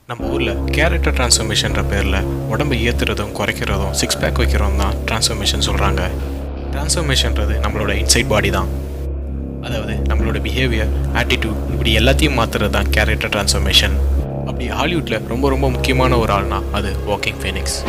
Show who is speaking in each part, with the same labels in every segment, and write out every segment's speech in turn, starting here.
Speaker 1: நம்ம ஊரில் கேரக்டர் டிரான்ஸ்ஃபர்மேஷன்ற பேரில் உடம்பை ஏற்றுறதும் குறைக்கிறதும் சிக்ஸ் பேக் வைக்கிறதும் தான் டிரான்ஸ்ஃபர்மேஷன் சொல்கிறாங்க டிரான்ஸ்ஃபர்மேஷன்றது நம்மளோட இன்சைட் பாடி தான் அதாவது நம்மளோட பிஹேவியர் ஆட்டிடியூட் இப்படி எல்லாத்தையும் மாற்றுறது தான் கேரக்டர் டிரான்ஸ்ஃபர்மேஷன் அப்படி ஹாலிவுட்டில் ரொம்ப ரொம்ப முக்கியமான ஒரு ஆள்னா அது வாக்கிங் ஃபீனிக்ஸ்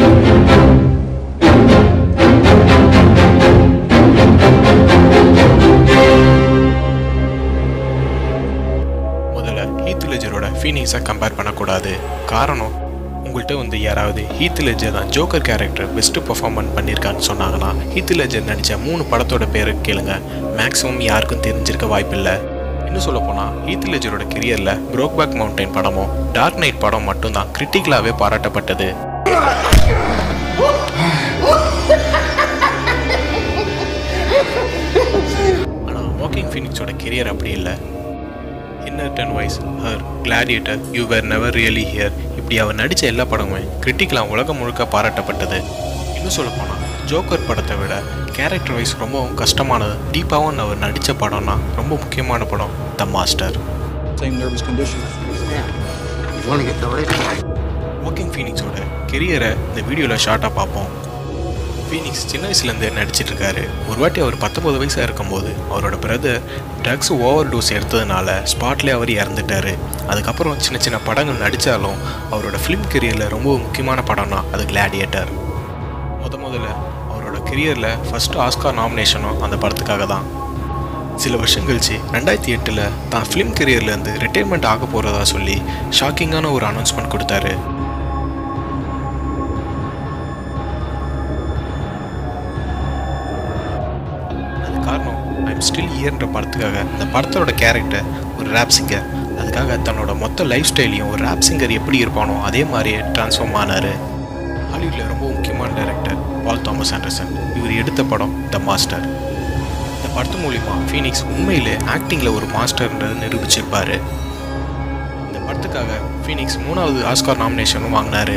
Speaker 1: முதல்ல ஹீத் லெஜரோட ஃபீனிக்ஸை கம்பேர் பண்ணக்கூடாது காரணம் உங்கள்கிட்ட வந்து யாராவது ஹீத் லெஜர் தான் ஜோக்கர் கேரக்டர் பெஸ்ட்டு பர்ஃபார்மன்ஸ் பண்ணியிருக்கான்னு சொன்னாங்கன்னா ஹீத் லெஜர் நடித்த மூணு படத்தோட பேரை கேளுங்க மேக்ஸிமம் யாருக்கும் தெரிஞ்சிருக்க வாய்ப்பில்லை இன்னும் சொல்ல போனால் ஹீத் லெஜரோட கெரியரில் ப்ரோக்பேக் மவுண்டைன் படமும் டார்க் நைட் படம் மட்டும்தான் கிரிட்டிக்கலாகவே பாராட்டப்பட்டது ஆனால் வாக்கிங் ஃபீனிக்ஸோட கெரியர் அப்படி இல்லை Inherent Vice Her Gladiator You Were Never Really Here இப்படி அவர் நடித்த எல்லா படமுமே கிரிட்டிக்கலாக உலகம் முழுக்க பாராட்டப்பட்டது இன்னும் சொல்ல போனால் ஜோக்கர் படத்தை விட கேரக்டர் வைஸ் ரொம்பவும் கஷ்டமானது டீப்பாகவும் அவர் நடித்த படம்னா ரொம்ப முக்கியமான படம் The Master
Speaker 2: Same nervous condition.
Speaker 3: You want to get delayed?
Speaker 1: Joaquin ஃபீனிக்ஸோட கெரியரை இந்த வீடியோவில் ஷார்ட்டாக பார்ப்போம் ஃபீனிக்ஸ் சின்ன வயசுலேருந்து நடிச்சிட்டு இருக்காரு ஒரு வாட்டி அவர் பத்தொம்பது வயசாக இருக்கும்போது அவரோட பிரதர் ட்ரக்ஸ் ஓவர் டோஸ் எடுத்ததுனால ஸ்பாட்லேயே அவர் இறந்துட்டாரு அதுக்கப்புறம் சின்ன சின்ன படங்கள் நடித்தாலும் அவரோட ஃபிலிம் கெரியரில் ரொம்ப முக்கியமான படம்னா அது கிளாடியேட்டர் முத முதல்ல அவரோட கெரியரில் ஃபஸ்ட்டு ஆஸ்கார் நாமினேஷனும் அந்த படத்துக்காக தான் சில வருஷம் கழிச்சு ரெண்டாயிரத்தி எட்டில் தான் ஃபிலிம் கெரியர்லேருந்து ரிட்டைர்மெண்ட் ஆக போகிறதா சொல்லி ஷாக்கிங்கான ஒரு அனௌன்ஸ்மெண்ட் கொடுத்தாரு அது காரணம் ஐம் ஸ்டில் இயர்ன்ற படத்துக்காக இந்த படத்தோட கேரக்டர் ஒரு ரேப் சிங்கர் அதுக்காக தன்னோட மொத்த லைஃப் ஸ்டைலையும் ஒரு ரேப் சிங்கர் எப்படி இருப்பானோ அதே மாதிரியே ட்ரான்ஸ்ஃபார்ம் ஆனார் ஹாலிவுட்டில் ரொம்ப முக்கியமான டைரக்டர் பால் தாமஸ் ஆண்டர்சன் இவர் எடுத்த படம் த மாஸ்டர் இந்த படத்து மூலிமா ஃபீனிக்ஸ் உண்மையிலே ஆக்டிங்கில் ஒரு மாஸ்டர்ன்றது நிரூபிச்சிருப்பாரு இந்த படத்துக்காக ஃபீனிக்ஸ் மூணாவது ஆஸ்கார் நாமினேஷனும் வாங்கினாரு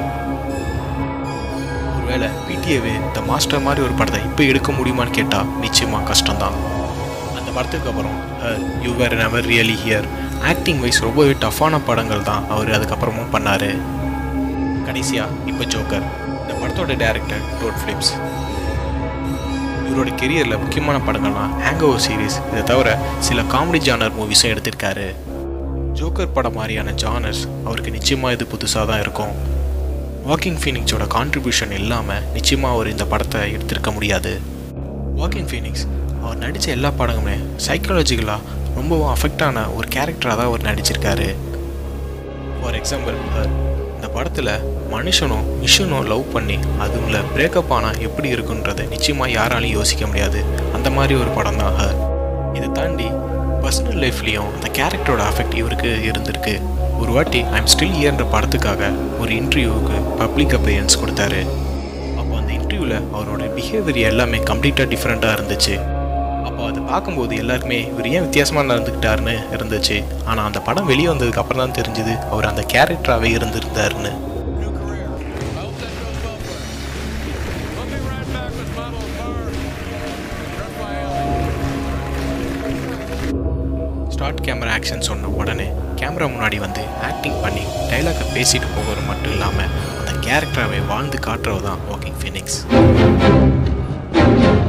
Speaker 1: ஒருவேளை பிடிஏவே இந்த மாஸ்டர் மாதிரி ஒரு படத்தை இப்போ எடுக்க முடியுமான்னு கேட்டால் நிச்சயமாக கஷ்டம்தான் அந்த படத்துக்கு அப்புறம் You Were Never Really Here acting wise ரொம்பவே டஃப்பான படங்கள் தான் அவர் அதுக்கப்புறமும் பண்ணார் கடைசியாக இப்போ ஜோக்கர் இந்த படத்தோட டைரக்டர் டோட் ஃபிலிப்ஸ் இவரோட கெரியரில் முக்கியமான படங்கள்லாம் ஹேங் ஓவர் சீரீஸ் இதை தவிர சில காமெடி ஜானர் மூவிஸும் எடுத்திருக்காரு ஜோக்கர் படம் மாதிரியான ஜானர்ஸ் அவருக்கு நிச்சயமாக இது புதுசாக தான் இருக்கும் வாக்கிங் ஃபீனிக்ஸோட கான்ட்ரிபியூஷன் இல்லாமல் நிச்சயமாக அவர் இந்த படத்தை எடுத்திருக்க முடியாது வாக்கிங் ஃபீனிக்ஸ் அவர் நடித்த எல்லா படங்களுமே சைக்காலஜிக்கலாக ரொம்பவும் அஃபெக்ட் ஆன ஒரு கேரக்டராக தான் அவர் நடிச்சிருக்காரு ஃபார் எக்ஸாம்பிள் இந்த படத்தில் மனுஷனும் மிஷனும் லவ் பண்ணி அதுல பிரேக்கப் ஆனால் எப்படி இருக்குன்றதை நிச்சயமாக யாராலையும் யோசிக்க முடியாது அந்த மாதிரி ஒரு படம் தான் ஹர் இதை தாண்டி பர்சனல் லைஃப்லேயும் அந்த கேரக்டரோட அஃபெக்ட் இவருக்கு இருந்திருக்கு ஒரு வாட்டி ஐம் ஸ்டில் இயர்ன்ற படத்துக்காக ஒரு இன்டர்வியூவுக்கு பப்ளிக் அப்பீரியன்ஸ் கொடுத்தாரு அப்போ அந்த இன்டர்வியூவில் அவரோட பிஹேவியர் எல்லாமே கம்ப்ளீட்டாக டிஃப்ரெண்ட்டாக இருந்துச்சு அப்போ அதை பார்க்கும்போது எல்லாருக்குமே இவர் ஏன் வித்தியாசமாக நடந்துக்கிட்டாருன்னு இருந்துச்சு ஆனால் அந்த படம் வெளியே வந்ததுக்கு அப்புறம் தான் தெரிஞ்சுது அவர் அந்த கேரக்டராகவே இருந்திருந்தாருன்னு
Speaker 4: New career. I'll set those well for We'll be right back with Bubble Car. Raphael.
Speaker 1: Start camera action சொன்ன உடனே கேமரா முன்னாடி வந்து ஆக்டிங் பண்ணி டைலாக்கை பேசிட்டு போகிறது மட்டும் இல்லாமல் அந்த கேரக்டராகவே வாழ்ந்து காட்டுறது தான் வாக்கிங் ஃபினிக்ஸ்